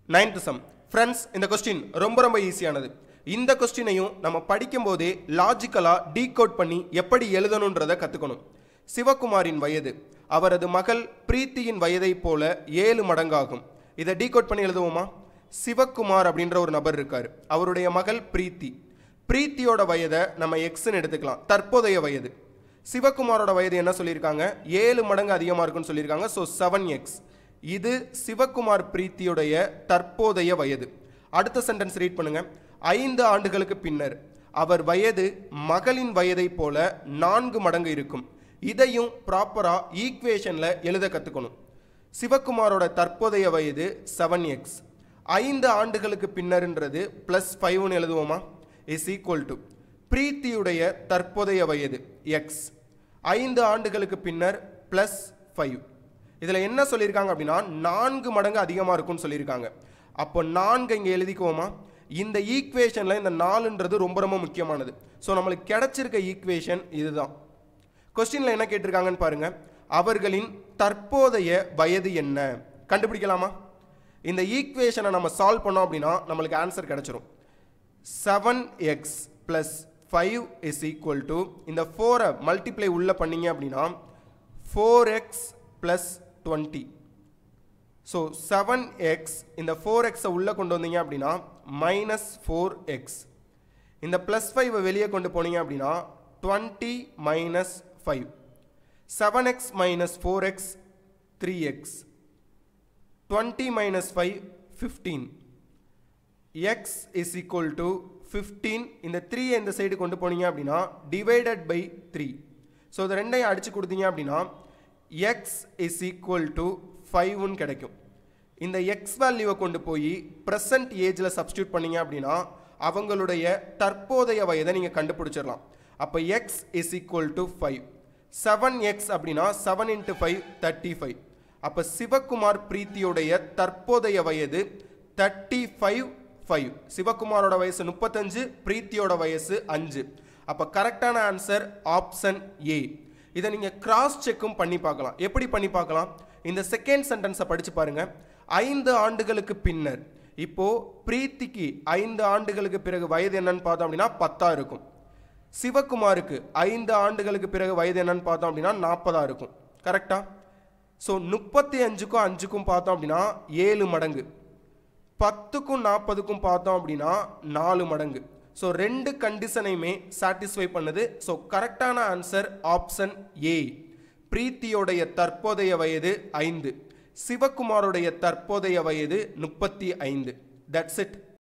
ninth sum friends இந்த question ரொம்ப ரொம்ப ஈஸியானது இந்த கொஸ்டினையும் நம்ம படிக்கும் போதே லாஜிக்கலாக டீகோட் பண்ணி எப்படி எழுதணுன்றதை கற்றுக்கணும் சிவகுமாரின் வயது அவரது மகள் பிரீத்தியின் வயதைப் போல ஏழு மடங்காகும் இதை டீகோட் பண்ணி எழுதுவோமா சிவகுமார் அப்படின்ற ஒரு நபர் இருக்கார் அவருடைய மகள் பிரீத்தி பிரீத்தியோட வயதை நம்ம எக்ஸ்ன்னு எடுத்துக்கலாம் தற்போதைய வயது சிவகுமாரோட வயது என்ன சொல்லியிருக்காங்க ஏழு மடங்கு அதிகமாக இருக்குன்னு சொல்லியிருக்காங்க ஸோ செவன் எக்ஸ் இது சிவகுமார் பிரீத்தியுடைய தற்போதைய வயது அடுத்த சென்டென்ஸ் ரீட் பண்ணுங்க ஐந்து ஆண்டுகளுக்கு பின்னர் அவர் வயது மகளின் வயதைப் போல நான்கு மடங்கு இருக்கும் இதையும் ப்ராப்பராக ஈக்குவேஷனில் எழுத கற்றுக்கணும் சிவகுமாரோட தற்போதைய வயது செவன் எக்ஸ் ஐந்து ஆண்டுகளுக்கு பின்னர்ன்றது ப்ளஸ் ஃபைவ்னு எழுதுவோமா இஸ் ஈக்குவல் டு பிரீத்தியுடைய தற்போதைய வயது எக்ஸ் ஐந்து ஆண்டுகளுக்கு பின்னர் ப்ளஸ் ஃபைவ் இதில் என்ன சொல்லியிருக்காங்க அப்படின்னா நான்கு மடங்கு அதிகமாக இருக்கும்னு சொல்லியிருக்காங்க அப்போ நான்கு இங்கே எழுதிக்குவோமா இந்த ஈக்குவேஷனில் இந்த நாலுன்றது ரொம்ப ரொம்ப முக்கியமானது ஸோ நம்மளுக்கு கிடைச்சிருக்க ஈக்குவேஷன் இதுதான் கொஸ்டினில் என்ன கேட்டிருக்காங்கன்னு பாருங்க அவர்களின் தற்போதைய வயது என்ன கண்டுபிடிக்கலாமா இந்த ஈக்குவேஷனை நம்ம சால்வ் பண்ணோம் அப்படின்னா நம்மளுக்கு ஆன்சர் கிடைச்சிரும் seven x plus five is equal to இந்த ஃபோரை மல்டிப்ளை உள்ள பண்ணீங்க அப்படின்னா four x plus twenty so seven x இந்த ஃபோர் எக்ஸை உள்ளே கொண்டு வந்தீங்க அப்படின்னா மைனஸ் ஃபோர் எக்ஸ் இந்த ப்ளஸ் ஃபைவை வெளியே கொண்டு போனீங்க அப்படின்னா twenty minus five seven x minus four x three x twenty minus five fifteen x is equal to fifteen இந்த த்ரீ இந்த சைடு கொண்டு போனீங்க அப்படின்னா டிவைடட் பை த்ரீ ஸோ இது ரெண்டையும் அடித்து கொடுத்தீங்க அப்படின்னா எக்ஸ் இஸ் ஈக்குவல் டு ஃபைவ்னு கிடைக்கும் இந்த எக்ஸ் வேல்யூவை கொண்டு போய் ப்ரெசன்ட் ஏஜில் சப்ஸ்டியூட் பண்ணீங்க அப்படின்னா அவங்களுடைய தற்போதைய வயதை நீங்கள் கண்டுபிடிச்சிடலாம் அப்போ x is equal to five seven x அப்படின்னா seven into five thirty five அப்போ சிவகுமார் பிரீத்தியுடைய தற்போதைய வயது தேர்ட்டி ஃபைவ் ஃபைவ் சிவகுமாரோட வயசு முப்பத்தஞ்சு பிரீத்தியோட வயசு அஞ்சு அப்போ கரெக்டான ஆன்சர் ஆப்ஷன் ஏ இதை நீங்கள் கிராஸ் செக்கும் பண்ணி பார்க்கலாம் எப்படி பண்ணி பார்க்கலாம் இந்த செகண்ட் சென்டென்ஸை படித்து பாருங்க ஐந்து ஆண்டுகளுக்கு பின்னர் இப்போ பிரீத்திக்கு ஐந்து ஆண்டுகளுக்கு பிறகு வயது என்னன்னு பார்த்தோம் அப்படின்னா பத்தா இருக்கும் சிவகுமாருக்கு ஐந்து ஆண்டுகளுக்கு பிறகு வயது என்னன்னு பார்த்தோம் அப்படின்னா நாற்பதா இருக்கும் கரெக்டா ஸோ முப்பத்தி அஞ்சுக்கும் அஞ்சுக்கும் பார்த்தோம் அப்படின்னா ஏழு மடங்கு பத்துக்கும் நாற்பதுக்கும் பார்த்தோம் அப்படின்னா நாலு மடங்கு ஸோ ரெண்டு கண்டிஷனையுமே சாட்டிஸ்ஃபை பண்ணுது ஸோ கரெக்டான ஆன்சர் ஆப்ஷன் ஏ பிரீத்தியோடைய தற்போதைய வயது ஐந்து சிவகுமாரோடைய தற்போதைய வயது முப்பத்தி ஐந்து தட்ஸ் இட்